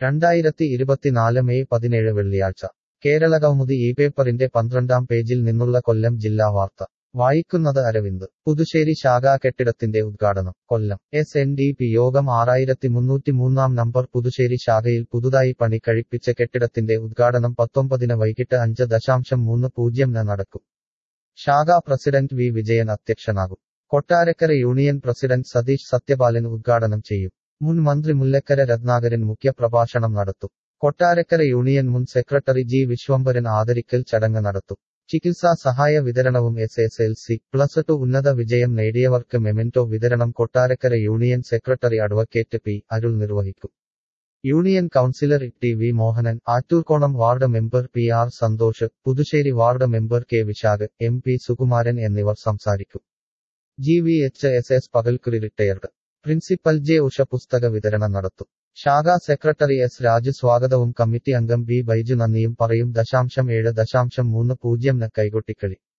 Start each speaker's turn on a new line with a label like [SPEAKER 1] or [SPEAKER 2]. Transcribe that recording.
[SPEAKER 1] രണ്ടായിരത്തി ഇരുപത്തിനാല് മെയ് പതിനേഴ് വെള്ളിയാഴ്ച കേരള കൗമുദി ഈ പേപ്പറിന്റെ പന്ത്രണ്ടാം പേജിൽ നിന്നുള്ള കൊല്ലം ജില്ലാ വാർത്ത വായിക്കുന്നത് അരവിന്ദ് പുതുശ്ശേരി ശാഖാ കെട്ടിടത്തിന്റെ ഉദ്ഘാടനം Kollam S N D P Yogam ആറായിരത്തി മുന്നൂറ്റി മൂന്നാം നമ്പർ പുതുശ്ശേരി ശാഖയിൽ പുതുതായി പണി കഴിപ്പിച്ച കെട്ടിടത്തിന്റെ ഉദ്ഘാടനം പത്തൊമ്പതിന് വൈകിട്ട് അഞ്ച് ദശാംശം മൂന്ന് പൂജ്യം ന് നടക്കും ശാഖാ പ്രസിഡന്റ് വി വിജയൻ അധ്യക്ഷനാകും കൊട്ടാരക്കര യൂണിയൻ പ്രസിഡന്റ് സതീഷ് സത്യപാലൻ ഉദ്ഘാടനം ചെയ്യും മുൻ മന്ത്രി മുല്ലക്കര രത്നാകരൻ മുഖ്യപ്രഭാഷണം നടത്തും കൊട്ടാരക്കര യൂണിയൻ മുൻ സെക്രട്ടറി ജി വിശ്വംഭരൻ ആദരിക്കൽ ചടങ്ങ് നടത്തും ചികിത്സാ സഹായ വിതരണവും S S L C plus two ഉന്നത വിജയം നേടിയവർക്ക് മെമെന്റോ വിതരണം Kottarakkara union secretary advocate P Arul നിർവഹിക്കും union councillor T V Mohanan Attoorkonam ward member P R Santhosh Puthussery ward member K Vishakh M P Sukumaran എന്നിവർ സംസാരിക്കും G V H S S Pakalkkuri retired principal J Usha പുസ്തക വിതരണം നടത്തും ശാഖാ സെക്രട്ടറി എസ് രാജു സ്വാഗതവും കമ്മിറ്റി അംഗം ബി ബൈജു നന്ദിയും പറയും ദശാംശം ഏഴ് ദശാംശം മൂന്ന് പൂജ്യം ന് കൈകൊട്ടിക്കളി